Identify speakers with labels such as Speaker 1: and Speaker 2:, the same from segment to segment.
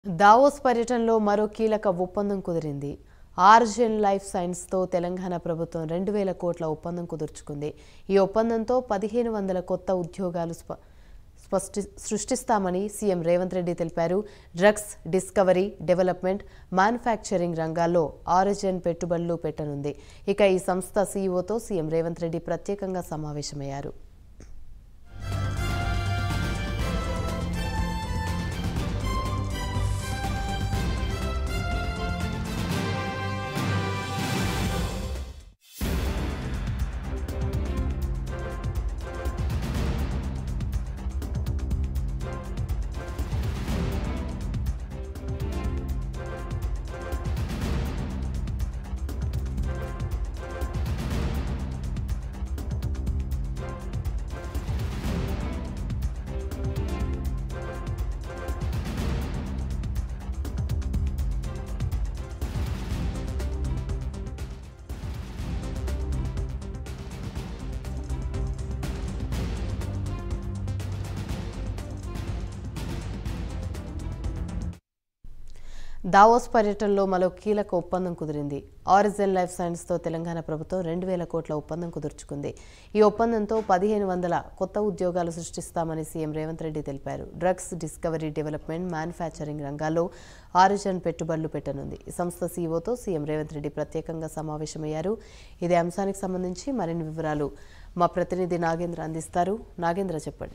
Speaker 1: Davos పర్యటనలో మరో కీలక ఒప్పందం కుదిరింది ఆర్జెన్ లైఫ్ సైన్స్తో తెలంగాణ ప్రభుత్వం రెండు వేల కోట్ల ఒప్పందం కుదుర్చుకుంది ఈ ఒప్పందంతో పదిహేను వందల కొత్త ఉద్యోగాలు స్ప స్పష్టి సృష్టిస్తామని సీఎం రేవంత్ రెడ్డి తెలిపారు డ్రగ్స్ డిస్కవరీ డెవలప్మెంట్ మ్యానుఫ్యాక్చరింగ్ రంగాల్లో ఆరిజిన్ పెట్టుబడులు పెట్టనుంది ఇక ఈ సంస్థ సీఈఓతో సీఎం రేవంత్ రెడ్డి ప్రత్యేకంగా సమావేశమయ్యారు దావోస్ పర్యటనలో మరో కీలక ఒప్పందం కుదిరింది ఆరిజిన్ లైఫ్ సైన్స్తో తెలంగాణ ప్రభుత్వం రెండు వేల కోట్ల ఒప్పందం కుదుర్చుకుంది ఈ ఒప్పందంతో పదిహేను వందల కొత్త ఉద్యోగాలు సృష్టిస్తామని సీఎం రేవంత్ రెడ్డి తెలిపారు డ్రగ్స్ డిస్కవరీ డెవలప్మెంట్ మ్యానుఫ్యాక్చరింగ్ రంగాల్లో ఆరిజిన్ పెట్టుబడులు పెట్టనుంది ఈ సంస్థ సీఈఓతో సీఎం రేవంత్ రెడ్డి ప్రత్యేకంగా సమావేశమయ్యారు ఇదే అంశానికి సంబంధించి మరిన్ని వివరాలు మా ప్రతినిధి నాగేంద్ర అందిస్తారు నాగేంద్ర చెప్పండి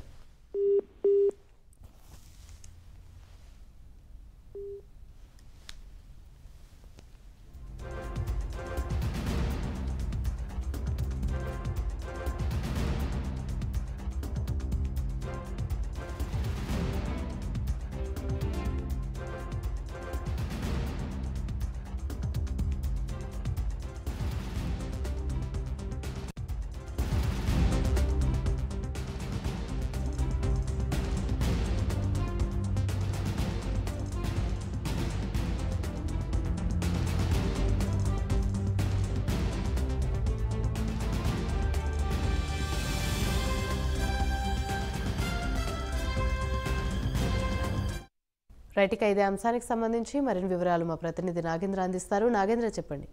Speaker 1: రైట్ ఇక ఇదే అంశానికి సంబంధించి మరిన్ని వివరాలు మా ప్రతినిధి నాగేంద్ర అందిస్తారు నాగేంద్ర చెప్పండి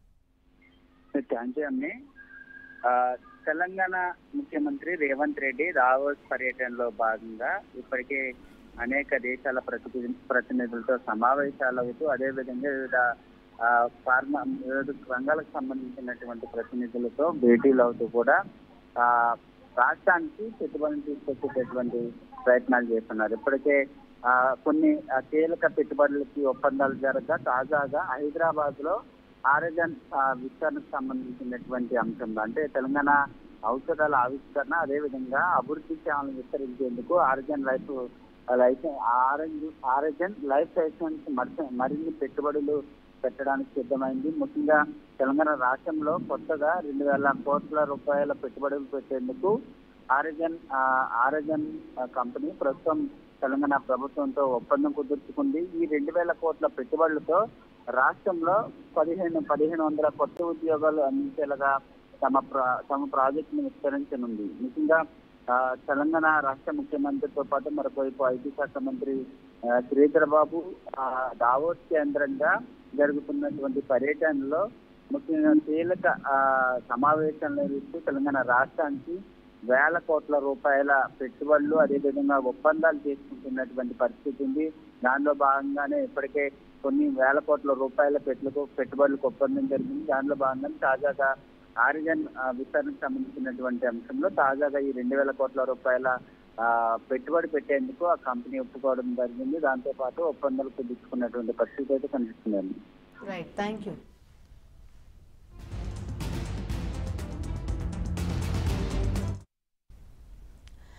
Speaker 2: థ్యాంక్ యూ అమ్మి ఆ, తెలంగాణ ముఖ్యమంత్రి రేవంత్ రెడ్డి రావోస్ పర్యటనలో భాగంగా ఇప్పటికే అనేక దేశాల ప్రతినిధి ప్రతినిధులతో సమావేశాలు అవుతూ అదేవిధంగా వివిధ ఆ, ఫార్మా వివిధ రంగాలకు సంబంధించినటువంటి ప్రతినిధులతో భేటీలు అవుతూ కూడా ఆ రాష్ట్రానికి పెట్టుబడులు తీసుకొచ్చేటటువంటి ప్రయత్నాలు చేస్తున్నారు ఇప్పటికే ఆ, కొన్ని ఆ, కీలక పెట్టుబడులకి ఒప్పందాలు జరగగా తాజాగా హైదరాబాద్ లో ఆరోగ్యం విస్తరణకు సంబంధించినటువంటి అంశం అంటే తెలంగాణ ఔషధాల ఆవిష్కరణ అదేవిధంగా అభివృద్ధి సేవలను విస్తరించేందుకు ఆరోగ్యం లైఫ్ లైఫ్ ఆరెంజ్ ఆరోగ్యం లైఫ్ సైన్స్ మరిన్ని పెట్టుబడులు పెట్టడానికి సిద్ధమైంది ముఖ్యంగా తెలంగాణ రాష్ట్రంలో కొత్తగా రెండు వేల కోట్ల రూపాయల పెట్టుబడులు పెట్టేందుకు ఆరోగ్యం ఆరోగ్యం కంపెనీ ప్రస్తుతం తెలంగాణ ప్రభుత్వంతో ఒప్పందం కుదుర్చుకుంది ఈ రెండు వేల కోట్ల పెట్టుబడులతో రాష్ట్రంలో పదిహేను పదిహేను వందల కొత్త ఉద్యోగాలు అందించేలాగా తమ ప్రా- తమ ప్రాజెక్టును విస్తరించనుంది ముఖ్యంగా ఆ, తెలంగాణ రాష్ట్ర ముఖ్యమంత్రితో పాటు మరొకవైపు ఐటీ శాఖ మంత్రి ఆ, శ్రీధర్ బాబు ఆ, దావోస్ కేంద్రంగా జరుగుతున్నటువంటి పర్యటనలో ముఖ్యంగా కీలక ఆ, సమావేశాలు నిర్వహిస్తూ తెలంగాణ రాష్ట్రానికి వేల కోట్ల రూపాయల పెట్టుబడులు అదేవిధంగా ఒప్పందాలు చేసుకుంటున్నటువంటి పరిస్థితి ఉంది దానిలో భాగంగానే ఇప్పటికే కొన్ని వేల కోట్ల రూపాయల పెట్టులకు పెట్టుబడులకు ఒప్పందం జరిగింది దానిలో భాగంగానే తాజాగా ఆరిజన్ ఆ, విస్తరణకు సంబంధించినటువంటి అంశంలో తాజాగా ఈ రెండు వేల కోట్ల రూపాయల ఆ, పెట్టుబడి పెట్టేందుకు ఆ కంపెనీ ఒప్పుకోవడం జరిగింది దాంతో పాటు ఒప్పందాలు కుదుర్చుకున్నటువంటి పరిస్థితి అయితే కనిపిస్తుందండి
Speaker 1: రైట్ థ్యాంక్ యూ